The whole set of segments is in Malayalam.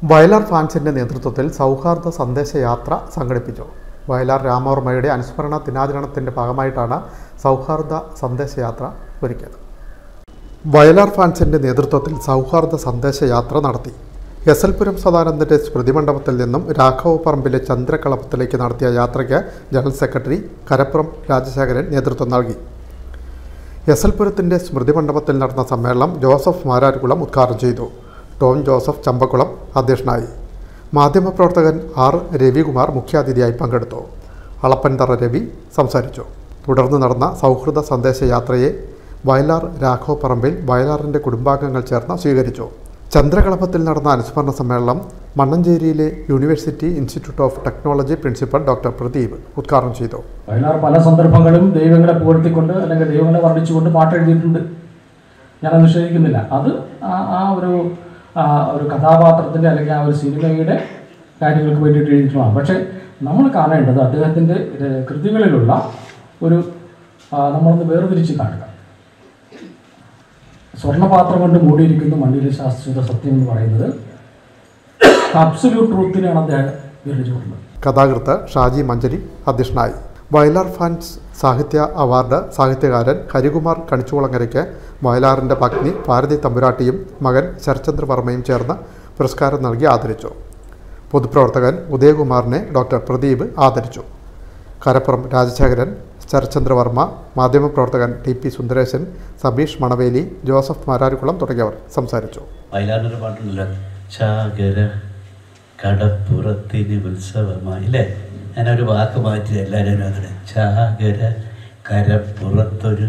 വയലാർ ഫാൻസിന്റെ നേതൃത്വത്തിൽ സൗഹാർദ്ദ സന്ദേശയാത്ര സംഘടിപ്പിച്ചു വയലാർ രാമവർമ്മയുടെ അനുസ്മരണ ദിനാചരണത്തിന്റെ ഭാഗമായിട്ടാണ് സൗഹാർദ്ദ സന്ദേശയാത്ര ഒരുക്കിയത് വയലാർ ഫാൻസിന്റെ നേതൃത്വത്തിൽ സൗഹാർദ്ദ സന്ദേശയാത്ര നടത്തി എസ് എൽ പുരം സദാനന്ദന്റെ സ്മൃതി മണ്ഡപത്തിൽ നിന്നും രാഘവ പറമ്പിലെ ചന്ദ്രകളപത്തിലേക്ക് നടത്തിയ യാത്രയ്ക്ക് ജനറൽ സെക്രട്ടറി കരപ്പുറം രാജശേഖരൻ നേതൃത്വം നൽകി എസ് എൽ പുരത്തിൻ്റെ സ്മൃതി മണ്ഡപത്തിൽ നടന്ന സമ്മേളനം ജോസഫ് മാരാർകുളം ഉദ്ഘാടനം ചെയ്തു ടോം ജോസഫ് ചമ്പക്കുളം അധ്യക്ഷനായി മാധ്യമപ്രവർത്തകൻ ആർ രവികുമാർ മുഖ്യാതിഥിയായി പങ്കെടുത്തു അളപ്പൻതറ രവി സംസാരിച്ചു തുടർന്ന് നടന്ന സൗഹൃദ സന്ദേശയാത്രയെ വയലാർ രാഘവ പറമ്പിൽ വയലാറിൻ്റെ കുടുംബാംഗങ്ങൾ ചേർന്ന് സ്വീകരിച്ചു ചന്ദ്രകളഭത്തിൽ നടന്ന അനുസ്മരണ സമ്മേളനം മണ്ണഞ്ചേരിയിലെ university institute of technology principal doctor Pradeep ഉദ്ഘാടനം ചെയ്തു വയലാർ പല സന്ദർഭങ്ങളും ദൈവങ്ങളെ പുകഴ്ത്തിക്കൊണ്ട് അല്ലെങ്കിൽ ദൈവങ്ങളെ വർണ്ണിച്ചുകൊണ്ട് പാട്ട് എഴുതിയിട്ടുണ്ട് ഞാനത് നിഷേധിക്കുന്നില്ല അത് ആ- ആ ഒരു ആ ഒരു കഥാപാത്രത്തിൻ്റെ അല്ലെങ്കിൽ ആ ഒരു സിനിമയുടെ കാര്യങ്ങൾക്ക് വേണ്ടിയിട്ട് എഴുതിയിട്ടുള്ളതാണ് പക്ഷേ നമ്മൾ കാണേണ്ടത് അദ്ദേഹത്തിൻ്റെ ര- കൃതികളിലുള്ള ഒരു ആ, നമ്മളൊന്ന് വേർതിരിച്ച് കാണുക സ്വർണ്ണപാത്രം കൊണ്ട് മൂടിയിരിക്കുന്ന മണ്ണിലെ ശാസ്ത്രീയ സത്യം എന്ന് പറയുന്നത് അബ്സല്യൂട്ട് ട്രൂത്തിനെയാണ് അദ്ദേഹം വിവരിച്ചു കൊടുക്കുന്നത് കഥാകൃത്ത് ഷാജി മഞ്ചരി അധ്യക്ഷനായി വയലാർ ഫാൻസ് സാഹിത്യ അവാർഡ് സാഹിത്യകാരൻ ഹരികുമാർ കണിച്ചുകുളങ്ങരയ്ക്ക് വയലാറിൻ്റെ പത്നി ഭാരതി തമ്പുരാട്ടിയും മകൻ ശരചന്ദ്ര വർമ്മയും ചേർന്ന് പുരസ്കാരം നൽകി ആദരിച്ചു പൊതുപ്രവർത്തകൻ ഉദയകുമാറിനെ ഡോക്ടർ പ്രദീപ് ആദരിച്ചു കരപ്പുറം രാജശേഖരൻ ശരചന്ദ്ര വർമ്മ മാധ്യമപ്രവർത്തകൻ ടി പി സുന്ദരേശൻ സബീഷ് മണവേലി ജോസഫ് മാരാരുകുളം തുടങ്ങിയവർ സംസാരിച്ചു വയലാറിനൊരു പാട്ടുണ്ടല്ലോ ചാകര കടപ്പുറത്തിന് ഉത്സവമായി അല്ലേ ഞാനൊരു വാക്ക് മാറ്റി എല്ലാവരും അതിന് ചാകര കരപ്പുറത്തൊരു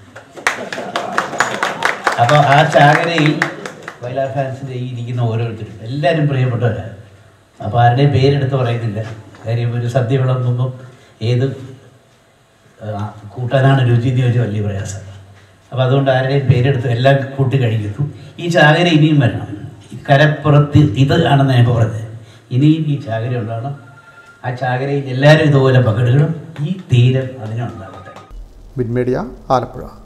അപ്പോൾ ആ ചാകരയിൽ വയലാർ ഫാൻസിൻ്റെ ഈ ഇരിക്കുന്ന ഓരോരുത്തരും എല്ലാവരും പ്രിയപ്പെട്ടവരാണ് അപ്പോൾ ആരുടെയും പേരെടുത്ത് പറയുന്നില്ല കാര്യം ഒരു സദ്യ വിളമ്പുമ്പം ഏത് ആ, കൂട്ടാനാണ് രുചി എന്ന് ചോദിച്ചാൽ വലിയ പ്രയാസം അപ്പോൾ അതുകൊണ്ട് ആരുടെയും പേരെടുത്ത് എല്ലാം കൂട്ടി കഴിക്കുന്നു ഈ ചാകര ഇനിയും വരണം ഈ കരപ്പുറത്ത് ഇത് ആണെന്ന് ഞാൻ ഇപ്പോൾ പറഞ്ഞത് ഇനിയും ഈ ചാകര ഉണ്ടാകണം ആ ചാകരയിൽ എല്ലാവരും ഇതുപോലെ പങ്കെടുക്കണം ഈ തീരം അതിനുണ്ടാകട്ടെ ബിൻമീഡിയ ആലപ്പുഴ